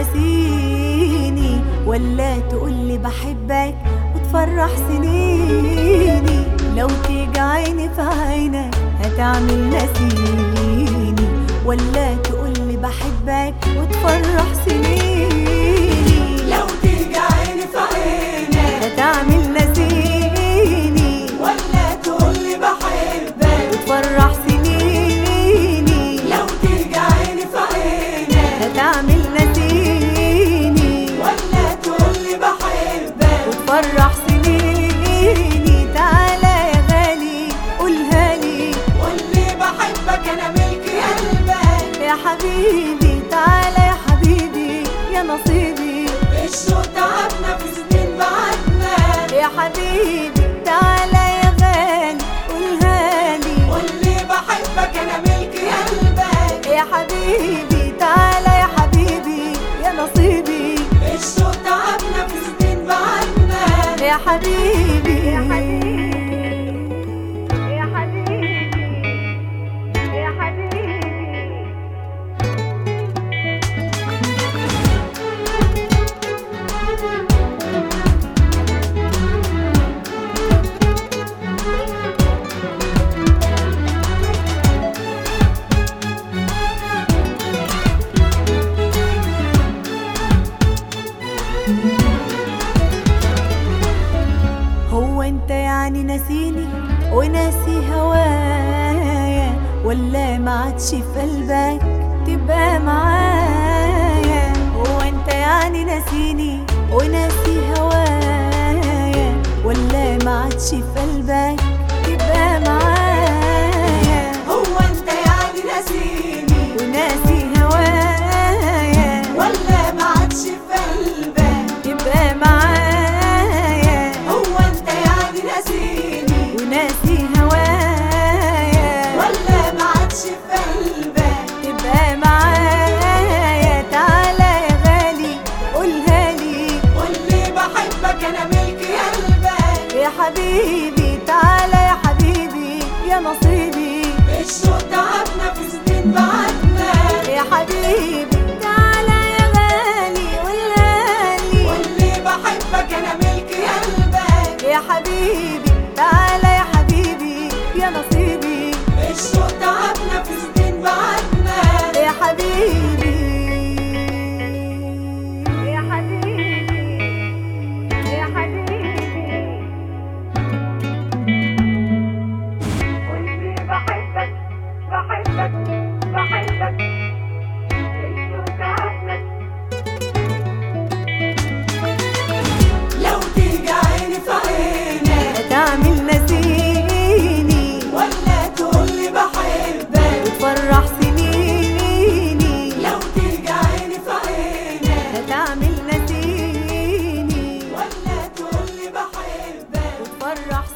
نسيني ولا تقولي بحبك وتفرح سنيني لو تيجي عيني في عينك هتعمل نسيني ولا تقولي بحبك وتفرح سنيني لو تيجي عيني في عينك هتعمل نسيني ولا تقولي بحبك وتفرح سنيني لو تيجي عيني في عينك هتعمل نسيني ولا تقولي بحبك وتفرح سنيني تعالى يا غالي قولها لي قولي بحبك انا ملك قلبك يا حبيبي تعالى يا حبيبي يا نصيبي الشوق تعبنا في سنين بعدنا يا حبيبي تعالى يا غالي قولها لي قولي بحبك انا ملك قلبك يا حبيبي تعالى يا حبيبي يا نصيبي الشوق تعبنا في سنين بعدنا يا حبيبي يا حبيبي يا حبيبي يا حبيبي هو انت يعني ناسيني وناسي هوايا ولا ما عادش في قلبك تبقى معايا هو انت يعني ناسيني وناسي هوايا ولا ما عادش في قلبك تبقى معايا هو انت يعني ناسيني وناسي هوايا ولا ما عادش في قلبك تبقى معايا هو انت يعني ناسيني وناسي هوايا ولا ما عادش في قلبك تبقى معايا تعالى يا غالي قولها لي قولي بحبك انا ملك قلبك يا حبيبي تعالى يا حبيبي يا نصيبي الشوق تعبنا في سنين بعدنا يا حبيبي تعالى يا غالي قولها لي قولي بحبك انا ملك قلبك يا حبيبي تعالى يا حبيبي يا نصيبي الشوق تعبنا في سنين بعدنا يا حبيبي يا حبيبي يا حبيبي قولي بحبك بحبك بحبك الشوق تعبنا لو تيجي عيني في عينك هتعمل نسيني ولا تقولي بحبك وتفرح سنيني لو تيجي عيني في عينك هتعمل نسيني ولا تقولي بحبك وتفرح